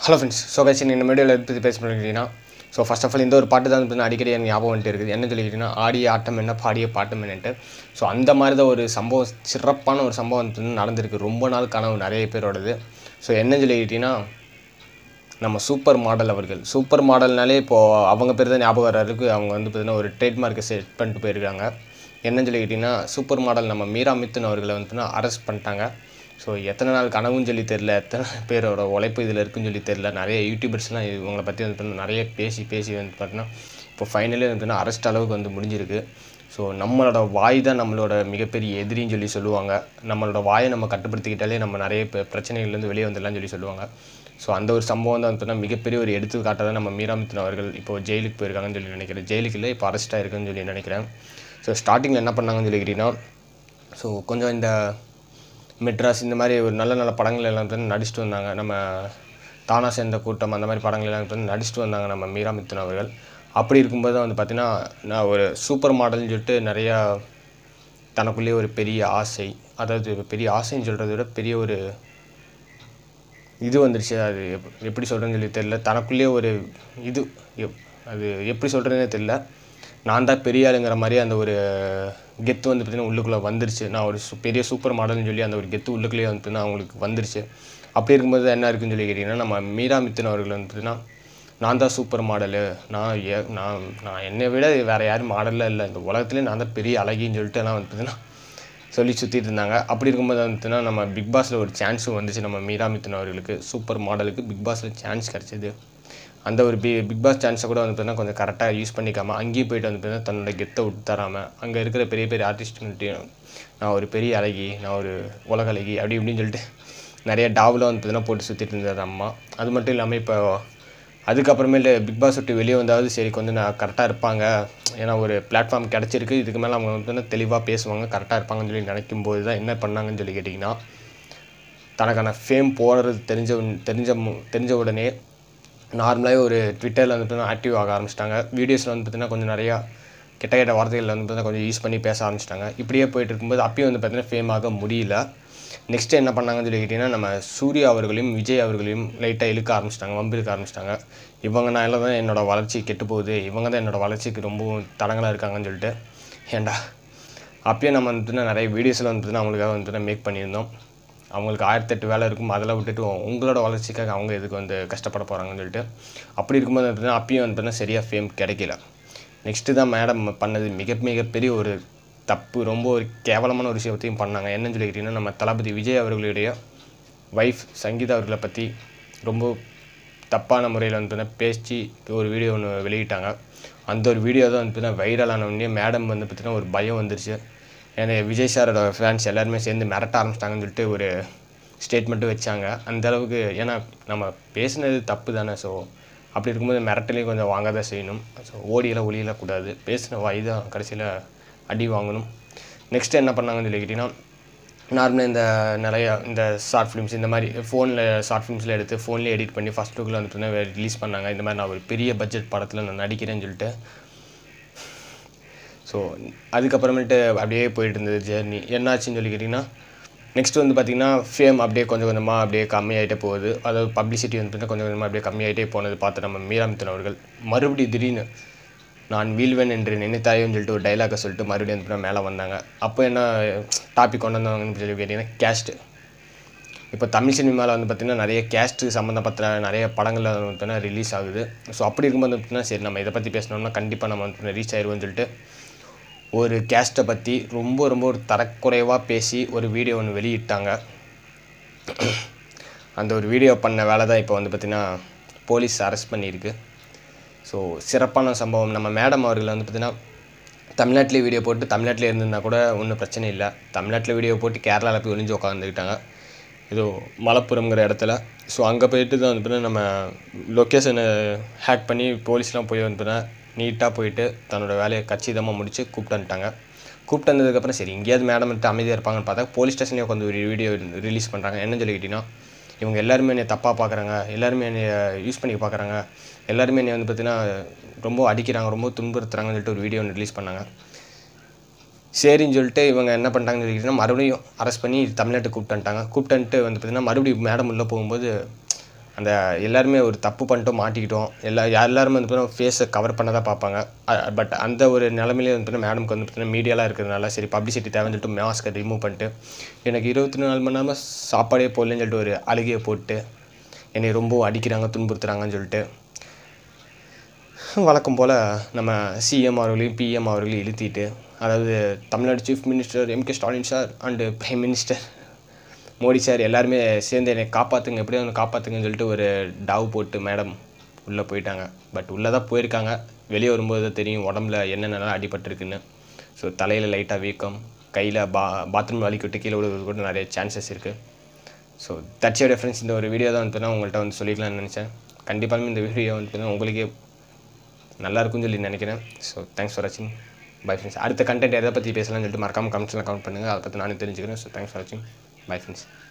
hello friends so பேசி இந்த வீடியோவில் எது பற்றி பேச பண்ணிக்கிட்டீங்கன்னா ஸோ ஃபஸ்ட் ஆஃப் ஆல் இந்த ஒரு பாட்டு தான் வந்து அடிக்கடி எனக்கு ஞாபகம் வந்துட்டு இருக்குது என்ன சொல்லிக்கிட்டீங்கன்னா ஆடிய ஆட்டம் என்ன பாடிய பாட்டம் என்னன்ட்டு ஸோ அந்த மாதிரி தான் ஒரு சம்பவம் சிறப்பான ஒரு சம்பவம் வந்து நடந்திருக்கு ரொம்ப நாள் கனவு நிறைய பேரோடது ஸோ என்ன சொல்லிக்கிட்டீங்கன்னா நம்ம சூப்பர் மாடல் அவர்கள் சூப்பர் மாடல்னாலே இப்போது அவங்க பேர் தான் ஞாபகம் வர்றதுக்கு அவங்க வந்து பார்த்தீங்கன்னா ஒரு ட்ரேட்மார்க்கை செட் பண்ணிட்டு போயிருக்காங்க என்னன்னு சொல்லிக்கிட்டிங்கன்னா சூப்பர் மாடல் நம்ம மீரா மித்துன் அவர்களை வந்து அரெஸ்ட் பண்ணிட்டாங்க ஸோ எத்தனை நாள் கனவுன்னு சொல்லி தெரில எத்தனை பேரோட உழைப்பு இதில் இருக்குன்னு சொல்லி தெரில நிறைய யூடியூபர்ஸ்லாம் இவங்களை பற்றி வந்து பார்த்தீங்கன்னா நிறைய பேசி பேசி வந்து பார்த்தீங்கன்னா இப்போ ஃபைனலி வந்து பார்த்தீங்கன்னா அரெஸ்ட் அளவுக்கு வந்து முடிஞ்சிருக்கு ஸோ நம்மளோட வாய் தான் நம்மளோட மிகப்பெரிய எதிரின்னு சொல்லி சொல்லுவாங்க நம்மளோட வாயை நம்ம கட்டுப்படுத்திக்கிட்டாலே நம்ம நிறைய பெ- பிரச்சனைகள்லேருந்து வெளியே வந்துடலாம்னு சொல்லி சொல்லுவாங்க ஸோ அந்த ஒரு சம்பவம் தான் வந்து மிகப்பெரிய ஒரு எடுத்துக்காட்டாக தான் நம்ம மீராமித்தன் அவர்கள் இப்போ ஜெயிலுக்கு போயிருக்காங்கன்னு சொல்லி நினைக்கிறேன் ஜெயிலுக்கு இல்லை இப்போ அரெஸ்ட் ஆயிருக்குன்னு சொல்லி நினைக்கிறேன் ஸோ ஸ்டார்டிங்கில் என்ன பண்ணாங்கன்னு சொல்லிக்கிட்டீங்கன்னா ஸோ கொஞ்சம் இந்த மெட்ராஸ் இந்த மாதிரி ஒரு நல்ல நல்ல படங்கள் எல்லாம் வந்து நடிச்சிட்டு வந்தாங்க நம்ம தானா சேர்ந்த கூட்டம் அந்த மாதிரி படங்கள் எல்லாம் வந்து நடிச்சிட்டு வந்தாங்க நம்ம மீரா மித்துன் அவர்கள் அப்படி இருக்கும்போது தான் வந்து பார்த்தீங்கன்னா நான் ஒரு சூப்பர் மாடல்னு சொல்லிட்டு நிறையா தனக்குள்ளேயே ஒரு பெரிய ஆசை அதாவது பெரிய ஆசைன்னு சொல்கிறத விட பெரிய ஒரு இது வந்துருச்சு அது எப்- எப்படி சொல்கிறேன்னு சொல்லி தெரில தனக்குள்ளேயே ஒரு இது எப்- அது எப்படி சொல்கிறதுனே தெரில நான் தான் பெரிய ஆளுங்கிற மாதிரி அந்த ஒரு கெத்து வந்து பார்த்திங்கன்னா உள்ளுக்குள்ளே வந்துருச்சு நான் ஒரு சு- பெரிய சூப்பர் மாடல்னு சொல்லி அந்த ஒரு கெத்து உள்ளுக்குள்ளேயே வந்து பார்த்தீங்கன்னா அவங்களுக்கு வந்துருச்சு அப்படி இருக்கும்போது என்ன இருக்குன்னு சொல்லி கேட்டிங்கன்னா நம்ம மீரா மித்துன் அவர்கள் வந்து பார்த்திங்கன்னா நான் தான் சூப்பர் மாடலு நான் ஏ நான் நான் என்னை விட வேறு யாரும் மாடலில் இல்லை இந்த உலகத்துலேயே நான் தான் பெரிய அழகின்னு சொல்லிட்டு எல்லாம் வந்து பார்த்தீங்கன்னா சொல்லி சுற்றிட்டு இருந்தாங்க அப்படி இருக்கும்போது வந்துட்டுனா நம்ம பிக் பாஸில் ஒரு சான்ஸும் வந்துச்சு நம்ம மீரா மித்துன் அவர்களுக்கு சூப்பர் மாடலுக்கு பிக் பாஸில் சான்ஸ் கிடச்சிது அந்த ஒரு பி பிக் பாஸ் சான்ஸை கூட வந்து பார்த்தீங்கன்னா கொஞ்சம் கரெக்டாக யூஸ் பண்ணிக்காமல் அங்கேயும் போயிட்டு வந்து பார்த்தீங்கன்னா தன்னோட கெத்தை விட்டு தராமல் அங்கே இருக்கிற பெரிய பெரிய ஆர்டிஸ்ட்டுங்கள்ட்டையும் நான் ஒரு பெரிய அழகி நான் ஒரு உலக அழகி அப்படி இப்படின்னு சொல்லிட்டு நிறைய டாவில் வந்து பார்த்தீங்கன்னா போட்டு சுற்றிட்டு இருந்தது அம்மா அது மட்டும் இல்லாமல் இப்போ அதுக்கப்புறமேலு பிக் பாஸ் விட்டு வெளியே வந்தாவது சரி கொஞ்சம் நான் கரெக்டாக இருப்பாங்க ஏன்னா ஒரு பிளாட்ஃபார்ம் கிடச்சிருக்கு இதுக்கு மேலே அவங்க வந்து தெளிவாக பேசுவாங்க கரெக்டாக இருப்பாங்கன்னு சொல்லி நினைக்கும் போது தான் என்ன பண்ணாங்கன்னு சொல்லி கேட்டிங்கன்னா தனக்கான ஃபேம் போகிறது தெரிஞ்ச உடனே- தெரிஞ்ச மு- தெரிஞ்ச உடனே நார்மலாகவே ஒரு ட்விட்டரில் வந்து பார்த்தீங்கன்னா ஆக்டிவ் ஆக ஆரம்பிச்சிட்டாங்க வீடியோஸில் வந்து பார்த்தீங்கன்னா கொஞ்சம் நிறையா கெட்ட கெட்ட வார்த்தைகள் வந்து பார்த்தீங்கன்னா கொஞ்சம் யூஸ் பண்ணி பேச ஆரம்பிச்சிட்டாங்க இப்படியே போயிட்டு இருக்கும்போது அப்பயும் வந்து பார்த்தீங்கன்னா ஃபேம் ஆக முடியல நெக்ஸ்ட் என்ன பண்ணாங்கன்னு சொல்லி கேட்டிங்கன்னா நம்ம சூர்யா அவர்களையும் விஜய் அவர்களையும் லைட்டாக இழுக்க ஆரம்பிச்சிட்டாங்க வம்பு இழுக்க ஆரம்பிச்சிட்டாங்க இவங்கனால தான் என்னோட வளர்ச்சி கெட்டு போகுது இவங்க தான் என்னோட வளர்ச்சிக்கு ரொம்பவும் தடங்களாக இருக்காங்கன்னு சொல்லிட்டு ஏன்டா அப்பயும் நம்ம வந்து நிறைய வீடியோஸில் வந்து அவங்களுக்காக வந்து மேக் பண்ணியிருந்தோம் அவங்களுக்கு ஆயிரத்தெட்டு வேலை இருக்கும் அதெல்லாம் விட்டுட்டு உங்களோட வளர்ச்சிக்காக அவங்க எதுக்கு வந்து கஷ்டப்பட போகிறாங்கன்னு சொல்லிட்டு அப்படி இருக்கும்போது வந்து பார்த்தீங்கன்னா அப்பயும் வந்து பார்த்தீங்கன்னா சரியாக ஃபேம் கிடைக்கல நெக்ஸ்ட்டு தான் மேடம் பண்ணது மிக மிகப்பெரிய ஒரு தப்பு ரொம்ப ஒரு கேவலமான ஒரு விஷயத்தையும் பண்ணாங்க என்னன்னு சொல்லி கேட்டிங்கன்னா நம்ம தளபதி விஜய் அவர்களுடைய ஒய்ஃப் சங்கீதா அவர்களை பற்றி ரொம்ப தப்பான முறையில் வந்து பார்த்தீங்கன்னா பேசி ஒரு வீடியோ ஒன்று வெளியிட்டாங்க அந்த ஒரு வீடியோ தான் வந்து பார்த்தீங்கன்னா வைரலான உடனே மேடம் வந்து பார்த்தீங்கன்னா ஒரு பயம் வந்துருச்சு ஏன்னா விஜய் சாரோட ஃபேன்ஸ் எல்லாருமே சேர்ந்து மிரட்ட ஆரம்பிச்சிட்டாங்கன்னு சொல்லிட்டு ஒரு ஸ்டேட்மெண்ட்டும் வச்சாங்க அந்த அளவுக்கு ஏன்னா நம்ம பேசுனது தப்பு தானே ஸோ அப்படி இருக்கும்போது மிரட்டலையும் கொஞ்சம் வாங்க தான் செய்யணும் ஸோ ஓடியெல்லாம் ஒளியெல்லாம் கூடாது பேசின வாய் தான் கடைசியில் அடி வாங்கணும் நெக்ஸ்ட் என்ன பண்ணாங்கன்னு சொல்லி கேட்டிங்கன்னா நார்மலாக இந்த நிறைய இந்த ஷார்ட் ஃபிலிம்ஸ் இந்த மாதிரி ஃபோனில் ஷார்ட் ஃபிலிம்ஸில் எடுத்து ஃபோன்லேயே எடிட் பண்ணி ஃபஸ்ட் லுக்கில் வந்து ரிலீஸ் பண்ணாங்க இந்த மாதிரி நான் ஒரு பெரிய பட்ஜெட் படத்தில் நான் நடிக்கிறேன்னு சொல்லிட்டு ஸோ அதுக்கப்புறமேட்டு அப்படியே போயிட்டு இருந்தது ஜேர்னி என்னாச்சுன்னு சொல்லி கேட்டிங்கன்னா நெக்ஸ்ட் வந்து பார்த்திங்கன்னா ஃபேம் அப்படியே கொஞ்சம் கொஞ்சமாக அப்படியே கம்மியாயிட்டே போகுது அதாவது பப்ளிசிட்டி வந்து பார்த்தீங்கன்னா கொஞ்சம் கொஞ்சமாக அப்படியே கம்மியாயிட்டே போனது பார்த்து நம்ம மீராமித்தன் அவர்கள் மறுபடியும் திடீர்னு நான் வீழ்வேன் என்று நினைத்தாயோன்னு சொல்லிட்டு ஒரு டைலாக்கை சொல்லிட்டு மறுபடியும் வந்து பார்த்தீங்கன்னா மேலே வந்தாங்க அப்போ என்ன டாபிக் கொண்டு வந்தாங்கன்னு சொல்லி கேட்டிங்கன்னா கேஸ்ட்டு இப்போ தமிழ் சினிமாவில் வந்து பார்த்திங்கன்னா நிறைய கேஸ்ட்டு சம்மந்தப்பட்ட நிறைய படங்கள் வந்து பார்த்தீங்கன்னா ரிலீஸ் ஆகுது ஸோ அப்படி இருக்கும்போது வந்து பார்த்தீங்கன்னா சரி நம்ம இதை பற்றி பேசணும்னா கண்டிப்பாக நம்ம வந்து ரீச் ஆயிடுவோம்னு சொல்லிட்டு ஒரு கேஸ்ட்டை பற்றி ரொம்ப ரொம்ப ஒரு தரக்குறைவாக பேசி ஒரு வீடியோ ஒன்று வெளியிட்டாங்க அந்த ஒரு வீடியோ பண்ண வேலை தான் இப்போ வந்து பார்த்திங்கன்னா போலீஸ் அரெஸ்ட் பண்ணியிருக்கு ஸோ சிறப்பான சம்பவம் நம்ம மேடம் அவர்கள் வந்து பார்த்திங்கன்னா தமிழ்நாட்டிலே வீடியோ போட்டு தமிழ்நாட்டிலே இருந்திருந்தா கூட ஒன்றும் பிரச்சனை இல்லை தமிழ்நாட்டில் வீடியோ போட்டு கேரளாவில் போய் ஒளிஞ்சு உட்காந்துக்கிட்டாங்க ஏதோ மலப்புரம்ங்கிற இடத்துல ஸோ அங்கே போயிட்டு தான் வந்து பார்த்தீங்கன்னா நம்ம லொக்கேஷனை ஹேக் பண்ணி போலீஸ்லாம் போய் வந்து பார்த்தீங்கன்னா நீட்டாக போயிட்டு தன்னோட வேலையை கச்சிதமாக முடித்து கூப்பிட்டு வந்துட்டாங்க கூப்பிட்டு வந்ததுக்கப்புறம் சரி எங்கேயாவது மேடம் வந்துட்டு அமைதியாக இருப்பாங்கன்னு பார்த்தா போலீஸ் ஸ்டேஷனே உட்காந்து ஒரு வீடியோ ரிலீஸ் பண்ணுறாங்க என்ன சொல்லிக்கிட்டீங்கன்னா இவங்க எல்லாருமே என்னை தப்பாக பார்க்குறாங்க எல்லாருமே என்னை யூஸ் பண்ணி பார்க்குறாங்க எல்லாருமே என்னை வந்து பார்த்தீங்கன்னா ரொம்ப அடிக்கிறாங்க ரொம்ப துன்புறுத்துறாங்கன்னு சொல்லிட்டு ஒரு வீடியோ ஒன்று ரிலீஸ் பண்ணாங்க சரின்னு சொல்லிட்டு இவங்க என்ன பண்ணிட்டாங்கன்னு சொல்லிக்கிட்டீங்கன்னா மறுபடியும் அரெஸ்ட் பண்ணி தமிழ்நாட்டுக்கு கூப்பிட்டு வந்துட்டாங்க கூப்பிட்டு வந்துட்டு வந்து பார்த்தீங்கன்னா மறுபடியும் மேடம் உள்ளே போகும்போது அந்த எல்லாருமே ஒரு தப்பு பண்ணிட்டோம் மாட்டிக்கிட்டோம் எல்லா எல்லாருமே வந்து பார்த்தீங்கன்னா ஃபேஸை கவர் பண்ண தான் பார்ப்பாங்க பட் அந்த ஒரு நிலமையிலே வந்து பார்த்தீங்கன்னா மேடம்க்கு வந்து பார்த்தீங்கன்னா மீடியாலாம் இருக்கிறதுனால சரி பப்ளிசிட்டி தேவைன்னு சொல்லிட்டு மாஸ்க்கை ரிமூவ் பண்ணிட்டு எனக்கு இருபத்தி நாலு மணி நேரமாக சாப்பாடே போடலன்னு சொல்லிட்டு ஒரு அழுகையை போட்டு என்னை ரொம்ப அடிக்கிறாங்க துன்புறுத்துறாங்கன்னு சொல்லிட்டு வழக்கம் போல் நம்ம சிஎம் அவர்களையும் பிஎம் அவர்களையும் இழுத்திட்டு அதாவது Tamil Nadu chief minister M K Stalin sir and prime minister Modi sir எல்லாருமே சேர்ந்து என்னை காப்பாற்றுங்க எப்படியும் ஒன்று காப்பாற்றுங்கன்னு சொல்லிட்டு ஒரு டாவ் போட்டு மேடம் உள்ளே போயிட்டாங்க பட் உள்ளே தான் போயிருக்காங்க வெளியே வரும்போது தான் தெரியும் உடம்புல என்னென்னலாம் அடிபட்டிருக்குன்னு ஸோ தலையில் லைட்டாக வீக்கம் கையில் பா பாத்ரூம் வலிக்கு விட்டு கீழே விழுவது கூட நிறைய சான்சஸ் இருக்குது ஸோ தட்ஸ் யோர் ஃப்ரெண்ட்ஸ் இந்த ஒரு வீடியோ தான் வந்து நான் உங்கள்கிட்ட வந்து சொல்லிக்கலாம்னு நினச்சேன் கண்டிப்பாக இந்த வீடியோ வந்து பார்த்தீங்கன்னா உங்களுக்கே நல்லா இருக்கும்னு சொல்லி நினைக்கிறேன் ஸோ தேங்க்ஸ் ஃபார் வாட்சிங் பை ஃப்ரெண்ட்ஸ் அடுத்த கண்டென்ட் எதை பற்றி பேசலாம்னு சொல்லிட்டு மறக்காமல் கமெண்ட்ஸில் கமெண்ட் பண்ணுங்கள் அதை பற்றி நானும் தெரிஞ்சுக்கிறேன் ஸோ தேங்க்ஸ் ஃபார் வாட்சிங் பை ஃப்ரெண்ட்ஸ்